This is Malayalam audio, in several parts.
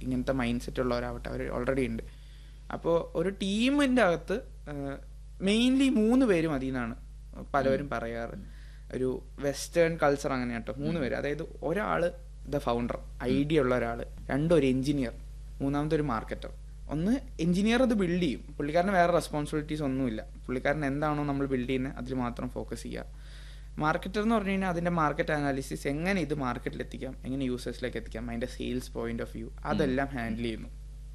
ഇങ്ങനത്തെ മൈൻഡ് സെറ്റ് ഉള്ളവരാവട്ടെ അവർ ഓൾറെഡി ഉണ്ട് അപ്പോൾ ഒരു ടീമിൻ്റെ അകത്ത് മെയിൻലി മൂന്ന് പേര് മതി എന്നാണ് പലവരും പറയാറ് ഒരു വെസ്റ്റേൺ കൾച്ചർ അങ്ങനെ കേട്ടോ മൂന്ന് പേര് അതായത് ഒരാൾ ദ ഫൗണ്ടർ ഐഡിയ ഉള്ള ഒരാൾ രണ്ടൊരു എഞ്ചിനീയർ മൂന്നാമത്തെ ഒരു മാർക്കറ്റർ ഒന്ന് എഞ്ചിനീയർ അത് ബിൽഡ് ചെയ്യും പുള്ളിക്കാരന് വേറെ റെസ്പോൺസിബിലിറ്റീസ് ഒന്നുമില്ല പുള്ളിക്കാരൻ എന്താണോ നമ്മൾ ബിൽഡ് ചെയ്യുന്നത് അതിൽ മാത്രം ഫോക്കസ് ചെയ്യുക മാർക്കറ്റർ എന്ന് പറഞ്ഞു കഴിഞ്ഞാൽ അതിൻ്റെ മാർക്കറ്റ് അനാലിസിസ് എങ്ങനെ ഇത് മാർക്കറ്റിൽ എത്തിക്കാം എങ്ങനെ യൂസേഴ്സിലേക്ക് എത്തിക്കാം അതിൻ്റെ സെയിൽസ് പോയിന്റ് ഓഫ് വ്യൂ അതെല്ലാം ഹാൻഡിൽ ചെയ്യുന്നു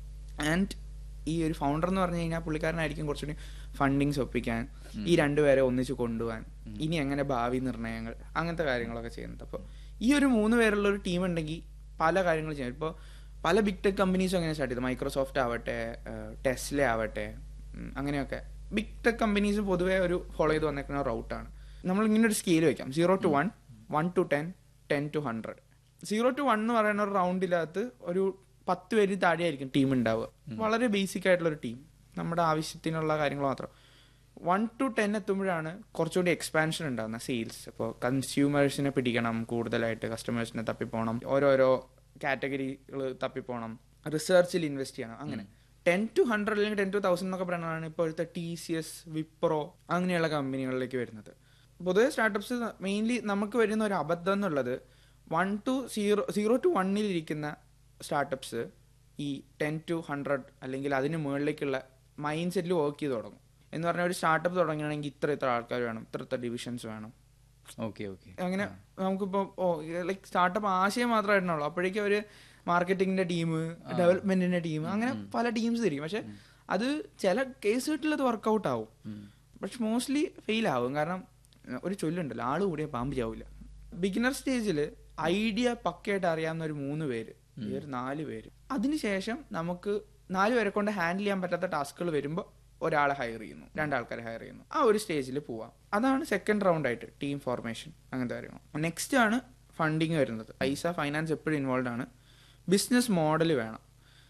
ആൻഡ് ഈ ഒരു ഫൗണ്ടർ എന്ന് പറഞ്ഞു കഴിഞ്ഞാൽ പുള്ളിക്കാരനായിരിക്കും കുറച്ചുകൂടി ഫണ്ടിങ്സ് ഒപ്പിക്കാൻ ഈ രണ്ടുപേരെ ഒന്നിച്ച് കൊണ്ടുപോകാൻ ഇനി എങ്ങനെ ഭാവി നിർണ്ണയങ്ങൾ അങ്ങനത്തെ കാര്യങ്ങളൊക്കെ ചെയ്യുന്നത് അപ്പോൾ ഈ ഒരു മൂന്ന് പേരുള്ള ഒരു ടീം ഉണ്ടെങ്കിൽ പല കാര്യങ്ങൾ ചെയ്യും ഇപ്പോൾ പല ബിഗ് ടെക് കമ്പനീസും അങ്ങനെ സ്റ്റാർട്ട് ചെയ്തു മൈക്രോസോഫ്റ്റ് ആവട്ടെ ടെസ്ല ആവട്ടെ ഉം, അങ്ങനെയൊക്കെ ബിഗ് ടെക് കമ്പനീസ് പൊതുവേ ഒരു ഫോളോ ചെയ്ത് വന്നേക്കുന്ന റൗട്ടാണ് നമ്മൾ ഇങ്ങനെ ഒരു സ്കെയിൽ വെക്കാം zero to one one to ten ten to hundred zero to one എന്ന് പറയുന്ന ഒരു റൗണ്ടിനകത്ത് ഒരു പത്ത് പേര് താഴെയായിരിക്കും ടീം ഉണ്ടാവുക വളരെ ബേസിക് ആയിട്ടുള്ള ഒരു ടീം നമ്മുടെ ആവശ്യത്തിനുള്ള കാര്യങ്ങൾ മാത്രം വൺ ടു ടെൻ എത്തുമ്പോഴാണ് കുറച്ചുകൂടി എക്സ്പാൻഷൻ ഉണ്ടാകുന്നത് സെയിൽസ് ഇപ്പോൾ കൺസ്യൂമേഴ്സിനെ പിടിക്കണം കൂടുതലായിട്ട് കസ്റ്റമേഴ്സിനെ തപ്പിപ്പോണം ഓരോരോ കാറ്റഗറികൾ തപ്പിപ്പോണം റിസർച്ചിൽ ഇൻവെസ്റ്റ് ചെയ്യണം അങ്ങനെ ടെൻ ടു ഹൺഡ്രഡ് അല്ലെങ്കിൽ ടെൻ ടു തൗസൻഡ് എന്നൊക്കെ പറയുന്നതാണ് ഇപ്പോഴത്തെ ടി സി എസ് വിപ്രോ അങ്ങനെയുള്ള കമ്പനികളിലേക്ക് വരുന്നത് പൊതുവെ സ്റ്റാർട്ടപ്സ് മെയിൻലി നമുക്ക് വരുന്ന ഒരു അബദ്ധം എന്നുള്ളത് one to zero zero to വണ്ണിലിരിക്കുന്ന സ്റ്റാർട്ടപ്സ് ഈ ടെൻ ടു ഹൺഡ്രഡ് അല്ലെങ്കിൽ അതിന് മുകളിലേക്കുള്ള മൈൻഡ് സെറ്റിൽ വർക്ക് ചെയ്ത് തുടങ്ങും എന്ന് പറഞ്ഞാൽ ഒരു സ്റ്റാർട്ടപ്പ് തുടങ്ങുകയാണെങ്കിൽ ഇത്ര ഇത്ര ആൾക്കാർ വേണം ഇത്ര ഇത്ര ഡിവിഷൻസ് വേണം ഓക്കെ ഓക്കെ അങ്ങനെ നമുക്കിപ്പോൾ ഓ ലൈക്ക് സ്റ്റാർട്ടപ്പ് ആശയം മാത്രമായിട്ടുള്ളൂ അപ്പോഴേക്കും അവർ മാർക്കറ്റിങ്ങിന്റെ ടീം ഡെവലപ്മെന്റിന്റെ ടീം അങ്ങനെ പല ടീംസ് തിരിക്കും പക്ഷെ അത് ചില കേസുകളിൽ അത് വർക്കൗട്ട് ആവും പക്ഷെ മോസ്റ്റ്ലി ഫെയിൽ ആവും കാരണം ഏഹ്, ഒരു ചൊല്ലുണ്ടല്ലോ ആള് കൂടിയ പാമ്പ് ചാവില്ല ബിഗിനർ സ്റ്റേജിൽ ഐഡിയ പക്കയായിട്ട് അറിയാവുന്ന ഒരു മൂന്ന് പേര് ഈ ഒരു നാല് പേര് അതിനുശേഷം നമുക്ക് നാല് പേരെ കൊണ്ട് ഹാൻഡിൽ ചെയ്യാൻ പറ്റാത്ത ടാസ്കുകൾ വരുമ്പോൾ ഒരാളെ ഹയർ ചെയ്യുന്നു രണ്ടാൾക്കാരെ ഹയർ ചെയ്യുന്നു ആ ഒരു സ്റ്റേജിൽ പോവാം അതാണ് സെക്കൻഡ് റൗണ്ട് ആയിട്ട് ടീം ഫോർമേഷൻ അങ്ങനത്തെ കാര്യങ്ങൾ നെക്സ്റ്റ് ആണ് ഫണ്ടിങ് വരുന്നത് പൈസ ഫൈനാൻസ് എപ്പോഴും ഇൻവോൾവ് ആണ് ബിസിനസ് മോഡൽ വേണം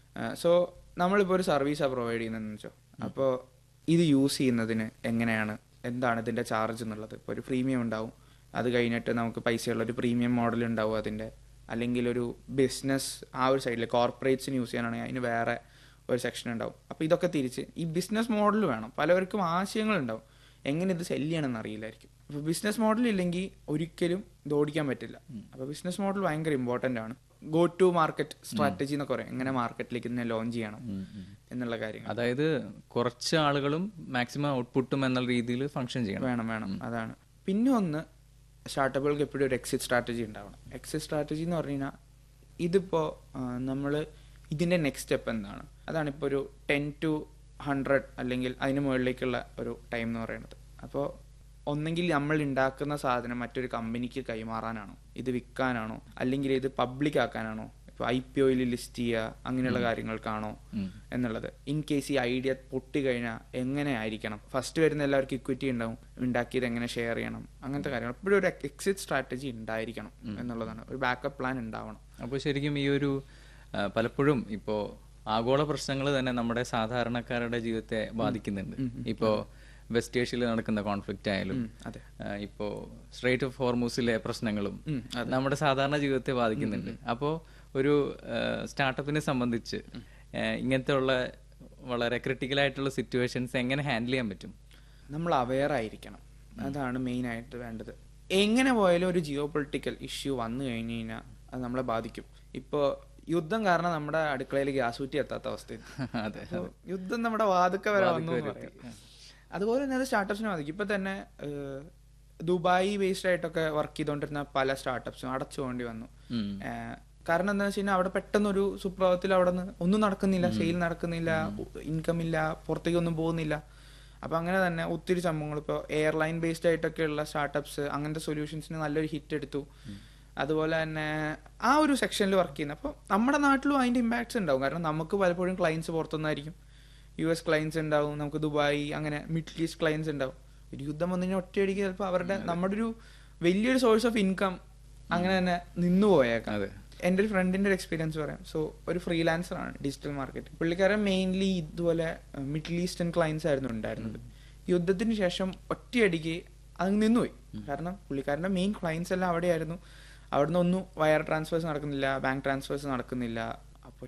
സോ നമ്മളിപ്പോൾ ഒരു സർവീസാണ് പ്രൊവൈഡ് ചെയ്യുന്നതെന്ന് വെച്ചോ അപ്പോൾ ഇത് യൂസ് ചെയ്യുന്നതിന് എങ്ങനെയാണ് എന്താണ് ഇതിൻ്റെ ചാർജ് എന്നുള്ളത് ഇപ്പോൾ ഒരു പ്രീമിയം ഉണ്ടാവും അത് കഴിഞ്ഞിട്ട് നമുക്ക് പൈസയുള്ള ഒരു പ്രീമിയം മോഡൽ ഉണ്ടാവും അതിൻ്റെ അല്ലെങ്കിൽ ഒരു ബിസിനസ് ആ ഒരു സൈഡിൽ കോർപ്പറേറ്റ്സിന് യൂസ് ചെയ്യാനാണെങ്കിൽ അതിന് വേറെ ഒരു സെക്ഷൻ ഉണ്ടാവും അപ്പോൾ ഇതൊക്കെ തിരിച്ച് ഈ ബിസിനസ് മോഡൽ വേണം പലവർക്കും ആശയങ്ങളുണ്ടാവും എങ്ങനെ ഇത് സെല് ചെയ്യണമെന്ന് അറിയില്ലായിരിക്കും അപ്പോൾ ബിസിനസ് മോഡൽ ഇല്ലെങ്കിൽ ഒരിക്കലും ഇത് ഓടിക്കാൻ പറ്റില്ല അപ്പോൾ ബിസിനസ് മോഡൽ ഭയങ്കര ഇമ്പോർട്ടൻ്റ് ആണ് ഗോ ടു മാർക്കറ്റ് സ്ട്രാറ്റജി എന്നൊക്കെ പറയും എങ്ങനെ മാർക്കറ്റിലേക്ക് ഇതിനെ ലോഞ്ച് ചെയ്യണം എന്നുള്ള കാര്യങ്ങൾ അതായത് കുറച്ച് ആളുകളും മാക്സിമം ഔട്ട്പുട്ടും എന്നുള്ള രീതിയിൽ ഫങ്ഷൻ ചെയ്യണം വേണം വേണം അതാണ് പിന്നെ ഒന്ന് സ്റ്റാർട്ടപ്പുകൾക്ക് എപ്പോഴും ഒരു എക്സിറ്റ് സ്ട്രാറ്റജി ഉണ്ടാവണം എക്സിറ്റ് സ്ട്രാറ്റജി എന്ന് പറഞ്ഞു കഴിഞ്ഞാൽ ഇതിപ്പോൾ നമ്മൾ ഇതിൻ്റെ നെക്സ്റ്റ് സ്റ്റെപ്പ് എന്താണ് അതാണ് ഇപ്പോൾ ഒരു ടെൻ ടു ഹൺഡ്രഡ് അല്ലെങ്കിൽ അതിന് മുകളിലേക്കുള്ള ഒരു ടൈം എന്ന് പറയുന്നത് അപ്പോൾ ഒന്നെങ്കിൽ നമ്മൾ ഉണ്ടാക്കുന്ന സാധനം മറ്റൊരു കമ്പനിക്ക് കൈമാറാനാണോ ഇത് വിൽക്കാനാണോ അല്ലെങ്കിൽ ഇത് പബ്ലിക് ആക്കാനാണോ ഇപ്പോൾ ഐ പി ഒയിൽ ലിസ്റ്റ് ചെയ്യുക അങ്ങനെയുള്ള കാര്യങ്ങൾക്കാണോ എന്നുള്ളത് ഇൻ കേസ് ഈ ഐഡിയ പൊട്ടി കഴിഞ്ഞാൽ എങ്ങനെ ആയിരിക്കണം ഫസ്റ്റ് വരുന്ന എല്ലാവർക്കും ഇക്വിറ്റി ഉണ്ടാവും ഉണ്ടാക്കിയത് എങ്ങനെ ഷെയർ ചെയ്യണം അങ്ങനത്തെ കാര്യങ്ങൾ എപ്പോഴും ഒരു എക്സിറ്റ് സ്ട്രാറ്റജി ഉണ്ടായിരിക്കണം എന്നുള്ളതാണ് ഒരു ബാക്കപ്പ് പ്ലാൻ ഉണ്ടാവണം അപ്പോൾ ശരിക്കും ഈ ഒരു ആ, പലപ്പോഴും ഇപ്പോൾ ആഗോള പ്രശ്നങ്ങൾ തന്നെ നമ്മുടെ സാധാരണക്കാരുടെ ജീവിതത്തെ ബാധിക്കുന്നുണ്ട് ഇപ്പോൾ വെസ്റ്റ് ഏഷ്യയിൽ നടക്കുന്ന കോൺഫ്ലിക്റ്റ് ആയാലും അതെ ആ, ഇപ്പോ സ്ട്രേറ്റ് ഓഫ് ഹോർമൂസിലെ പ്രശ്നങ്ങളും നമ്മുടെ സാധാരണ ജീവിതത്തെ ബാധിക്കുന്നുണ്ട് അപ്പോൾ ഒരു സ്റ്റാർട്ടപ്പിനെ സംബന്ധിച്ച് ആ, ഇങ്ങനത്തെ ഉള്ള വളരെ ക്രിട്ടിക്കൽ ആയിട്ടുള്ള സിറ്റുവേഷൻസ് എങ്ങനെ ഹാൻഡിൽ ചെയ്യാൻ പറ്റും നമ്മൾ അവെയർ ആയിരിക്കണം അതാണ് മെയിൻ ആയിട്ട് വേണ്ടത് എങ്ങനെ പോയാലും ഒരു ജിയോ പൊളിറ്റിക്കൽ ഇഷ്യൂ വന്നു കഴിഞ്ഞു കഴിഞ്ഞാൽ അത് നമ്മളെ ബാധിക്കും ഇപ്പോൾ യുദ്ധം കാരണം നമ്മുടെ അടുക്കളയിൽ ഗ്യാസ് ഊറ്റി എത്താത്ത അവസ്ഥയിൽ അതെ അപ്പൊ യുദ്ധം നമ്മുടെ വാതുക്ക വരെ വന്നു എന്ന് പറയാം. അതുപോലെ തന്നെ അത് സ്റ്റാർട്ടപ്സിനെ ബാധിക്കും ഇപ്പൊ തന്നെ ഏഹ്, ദുബായ് ബേസ്ഡ് ആയിട്ടൊക്കെ വർക്ക് ചെയ്തുകൊണ്ടിരുന്ന പല സ്റ്റാർട്ടപ്സും അടച്ചു പോകേണ്ടി വന്നു ഉം. ഏഹ്, കാരണം എന്താ വെച്ച് കഴിഞ്ഞാൽ അവിടെ പെട്ടെന്നൊരു സുപ്രഭാതത്തിൽ അവിടെ നിന്ന് ഒന്നും നടക്കുന്നില്ല സെയിൽ നടക്കുന്നില്ല ഇൻകം ഇല്ല പുറത്തേക്ക് ഒന്നും പോകുന്നില്ല അപ്പൊ അങ്ങനെ തന്നെ ഒത്തിരി സംഭവങ്ങൾ ഇപ്പോൾ എയർലൈൻ ബേസ്ഡ് ആയിട്ടൊക്കെയുള്ള സ്റ്റാർട്ടപ്സ് അങ്ങനത്തെ സൊല്യൂഷൻസിന് നല്ലൊരു ഹിറ്റ് എടുത്തു അതുപോലെ തന്നെ ആ ഒരു സെക്ഷനിൽ വർക്ക് ചെയ്യുന്നത് അപ്പോൾ നമ്മുടെ നാട്ടിലും അതിന്റെ ഇമ്പാക്ട്സ് ഉണ്ടാവും കാരണം നമുക്ക് പലപ്പോഴും ക്ലയൻസ് പുറത്തുനിന്നായിരിക്കും യു എസ് ക്ലയൻസ് ഉണ്ടാവും നമുക്ക് ദുബായ് അങ്ങനെ മിഡിൽ ഈസ്റ്റ് ക്ലയൻസ് ഉണ്ടാവും ഒരു യുദ്ധം വന്നു കഴിഞ്ഞാൽ ഒറ്റയടിക്ക് ചിലപ്പോൾ അവരുടെ നമ്മുടെ ഒരു വലിയൊരു സോഴ്സ് ഓഫ് ഇൻകം അങ്ങനെ തന്നെ നിന്നു പോയേക്കാം അതെ എൻ്റെ ഒരു ഫ്രണ്ടിന്റെ ഒരു എക്സ്പീരിയൻസ് പറയാം സോ ഒരു ഫ്രീലാൻസർ ആണ് ഡിജിറ്റൽ മാർക്കറ്റിംഗ് പുള്ളിക്കാരൻ മെയിൻലി ഇതുപോലെ മിഡിൽ ഈസ്റ്റേൺ ക്ലയൻസ് ആയിരുന്നു ഉണ്ടായിരുന്നത് യുദ്ധത്തിന് ശേഷം ഒറ്റയടിക്ക് അത് നിന്നുപോയി കാരണം പുള്ളിക്കാരന്റെ മെയിൻ ക്ലയൻസ് എല്ലാം അവിടെയായിരുന്നു അവിടുന്ന് ഒന്നും വയർ ട്രാൻസ്ഫേഴ്സ് നടക്കുന്നില്ല ബാങ്ക് ട്രാൻസ്ഫേഴ്സ് നടക്കുന്നില്ല